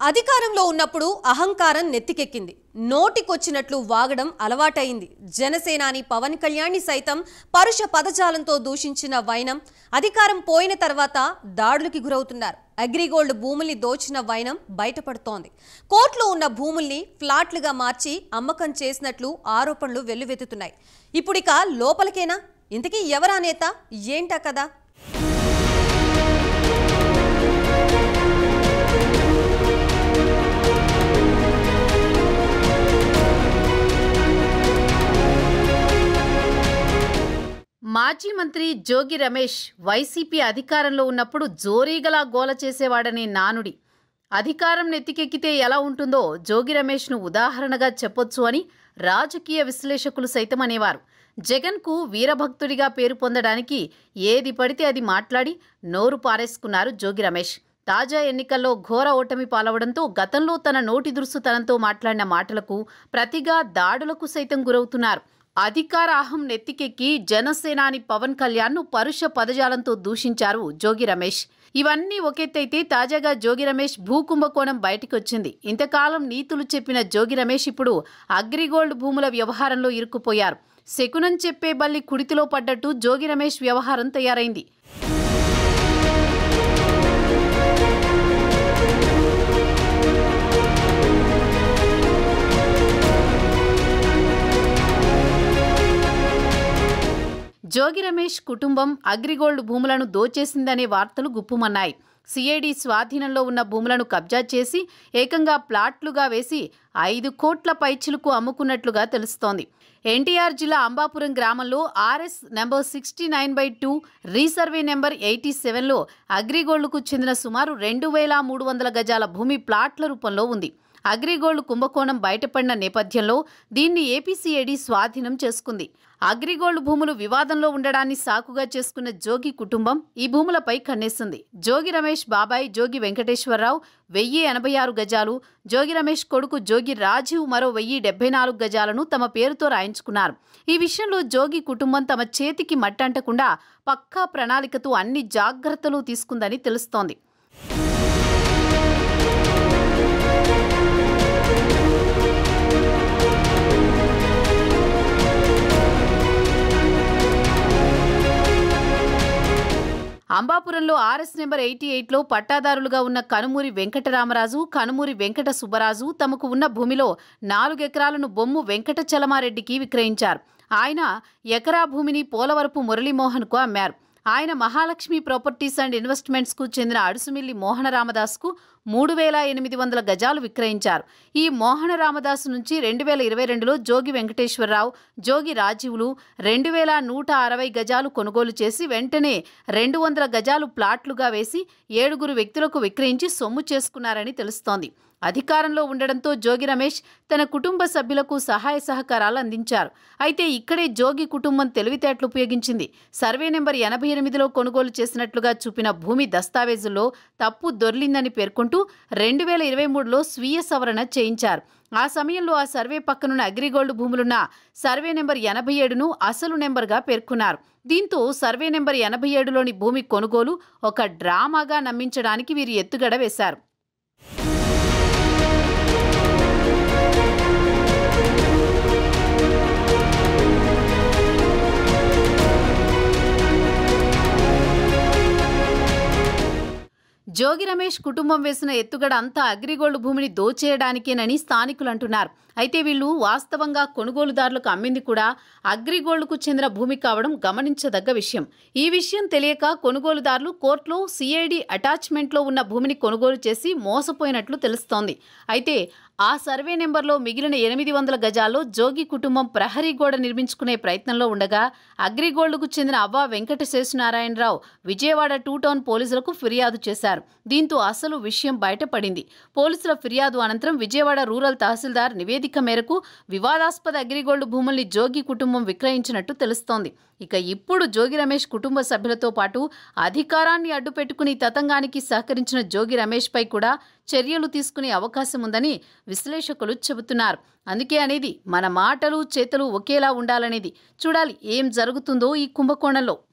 అధికారంలో ఉన్నప్పుడు అహంకారం నెత్తికెక్కింది నోటికొచ్చినట్లు వాగడం అలవాటైంది జనసేనాని పవన్ కళ్యాణ్ని సైతం పరుష పదజాలంతో దూషించిన వైనం అధికారం పోయిన తర్వాత దాడులకి గురవుతున్నారు అగ్రిగోల్డ్ భూముల్ని దోచిన వైనం బయటపడుతోంది కోర్టులో ఉన్న భూముల్ని ఫ్లాట్లుగా మార్చి అమ్మకం చేసినట్లు ఆరోపణలు వెల్లువెత్తుతున్నాయి ఇప్పుడిక లోపలికేనా ఇంతకీ ఎవరా నేత ఏంటా కదా మాజీ మంత్రి జోగి రమేష్ వైసీపీ అధికారంలో ఉన్నప్పుడు జోరీగలా గోల చేసేవాడనే నానుడి అధికారం నెత్తికెక్కితే ఎలా ఉంటుందో జోగి రమేష్ను ఉదాహరణగా చెప్పొచ్చు అని రాజకీయ విశ్లేషకులు సైతం అనేవారు జగన్కు వీరభక్తుడిగా పేరు పొందడానికి ఏది పడితే అది మాట్లాడి నోరు పారేసుకున్నారు జోగి రమేష్ తాజా ఎన్నికల్లో ఘోర ఓటమి పాలవడంతో గతంలో తన నోటి దురుసుతనంతో మాట్లాడిన మాటలకు ప్రతిగా దాడులకు సైతం గురవుతున్నారు అధికార అహం నెత్తికెక్కి జనసేనాని పవన్ కళ్యాణ్ను పరుష పదజాలంతో దూషించారు జోగి రమేష్ ఇవన్నీ ఒకెత్తైతే తాజాగా జోగి రమేష్ భూకుంభకోణం బయటికొచ్చింది ఇంతకాలం నీతులు చెప్పిన జోగి రమేష్ ఇప్పుడు అగ్రిగోల్డ్ భూముల వ్యవహారంలో ఇరుక్కుపోయారు శకునం చెప్పే బల్లి కుడితిలో పడ్డట్టు జోగి రమేష్ వ్యవహారం తయారైంది జోగి రమేష్ కుటుంబం అగ్రిగోల్డ్ భూములను దోచేసిందనే వార్తలు గుప్పుమన్నాయి సిఐడి స్వాధీనంలో ఉన్న భూములను కబ్జా చేసి ఏకంగా ప్లాట్లుగా వేసి ఐదు కోట్ల పైచిలకు అమ్ముకున్నట్లుగా తెలుస్తోంది ఎన్టీఆర్ జిల్లా అంబాపురం గ్రామంలో RS number sixty nine by two resurvey number eighty సెవెన్లో అగ్రిగోల్డ్కు చెందిన సుమారు రెండు వేల మూడు వందల గజాల భూమి ప్లాట్ల రూపంలో ఉంది అగ్రిగోల్డ్ కుంభకోణం బయటపడిన నేపథ్యంలో దీన్ని ఏపీసీఐడి స్వాధీనం చేసుకుంది అగ్రిగోల్డ్ భూములు వివాదంలో ఉండడాన్ని సాకుగా చేసుకున్న జోగి కుటుంబం ఈ భూములపై కన్నేసింది జోగి రమేష్ బాబాయ్ జోగి వెంకటేశ్వరరావు వెయ్యి ఎనభై ఆరు గజాలు జోగి రమేష్ కొడుకు జోగి రాజీవ్ మరో వెయ్యి డెబ్బై నాలుగు గజాలను తమ పేరుతో రాయించుకున్నారు ఈ విషయంలో జోగి కుటుంబం తమ చేతికి మట్టంటకుండా పక్కా ప్రణాళికతో అన్ని జాగ్రత్తలు తీసుకుందని తెలుస్తోంది అంబాపురంలో ఆర్ఎస్ నెంబర్ ఎయిటీ ఎయిట్లో పట్టాదారులుగా ఉన్న కనుమూరి వెంకటరామరాజు కనుమూరి వెంకట సుబ్బరాజు తమకు ఉన్న భూమిలో నాలుగెకరాలను బొమ్ము వెంకట చలమారెడ్డికి విక్రయించారు ఆయన ఎకరా భూమిని పోలవరపు మురళీమోహన్కు అమ్మారు ఆయన మహాలక్ష్మి ప్రాపర్టీస్ అండ్ ఇన్వెస్ట్మెంట్స్కు చెందిన అడుసుమిల్లి మోహన రామదాస్కు మూడు వేల ఎనిమిది వందల గజాలు విక్రయించారు ఈ మోహన రామదాస్ నుంచి రెండు వేల ఇరవై రెండులో జోగి వెంకటేశ్వరరావు జోగి రాజీవులు రెండు వేల నూట అరవై గజాలు కొనుగోలు చేసి వెంటనే రెండు వందల గజాలు ప్లాట్లుగా వేసి ఏడుగురు వ్యక్తులకు విక్రయించి సొమ్ము చేసుకున్నారని తెలుస్తోంది అధికారంలో ఉండడంతో జోగి రమేష్ తన కుటుంబ సభ్యులకు సహాయ సహకారాలు అందించారు అయితే ఇక్కడే జోగి కుటుంబం తెలివితేటలు ఉపయోగించింది సర్వే నెంబర్ ఎనభై ఎనిమిదిలో కొనుగోలు చేసినట్లుగా చూపిన భూమి దస్తావేజుల్లో తప్పు దొర్లిందని పేర్కొంటూ రెండు వేల ఇరవై మూడులో స్వీయ సవరణ చేయించారు ఆ సమయంలో ఆ సర్వే పక్కనున్న అగ్రిగోల్డ్ భూములున్న సర్వే నెంబర్ ఎనభై ఏడును అసలు నెంబర్గా పేర్కొన్నారు దీంతో సర్వే నెంబర్ ఎనభై ఏడులోని భూమి కొనుగోలు ఒక డ్రామాగా నమ్మించడానికి వీరు ఎత్తుగడ వేశారు జోగి రమేష్ కుటుంబం వేసిన ఎత్తుగడ అంతా అగ్రిగోల్డ్ భూమిని దోచేయడానికేనని స్థానికులు అంటున్నారు అయితే వీళ్ళు వాస్తవంగా కొనుగోలుదారులకు అమ్మింది కూడా అగ్రిగోల్డ్కు చెందిన భూమి కావడం గమనించదగ్గ విషయం ఈ విషయం తెలియక కొనుగోలుదారులు కోర్టులో సిఐడి అటాచ్మెంట్లో ఉన్న భూమిని కొనుగోలు చేసి మోసపోయినట్లు తెలుస్తోంది అయితే ఆ సర్వే నెంబర్లో మిగిలిన ఎనిమిది వందల గజాల్లో జోగి కుటుంబం ప్రహరీ గోడ నిర్మించుకునే ప్రయత్నంలో ఉండగా అగ్రిగోల్డ్కు చెందిన అవ్వ వెంకట శేషనారాయణరావు విజయవాడ టూ టౌన్ పోలీసులకు ఫిర్యాదు చేశారు దీంతో అసలు విషయం బయటపడింది పోలీసుల ఫిర్యాదు అనంతరం విజయవాడ రూరల్ తహసీల్దార్ నివేదిక మేరకు వివాదాస్పద అగ్రిగోల్డ్ భూముల్ని జోగి కుటుంబం విక్రయించినట్టు తెలుస్తోంది ఇక ఇప్పుడు జోగి రమేష్ కుటుంబ సభ్యులతో పాటు అధికారాన్ని అడ్డుపెట్టుకుని తతంగానికి సహకరించిన జోగి రమేష్పై కూడా చర్యలు తీసుకునే అవకాశం ఉందని విశ్లేషకులు చెబుతున్నారు అందుకే అనేది మన మాటలు చేతలు ఒకేలా ఉండాలనేది చూడాలి ఏం జరుగుతుందో ఈ కుంభకోణంలో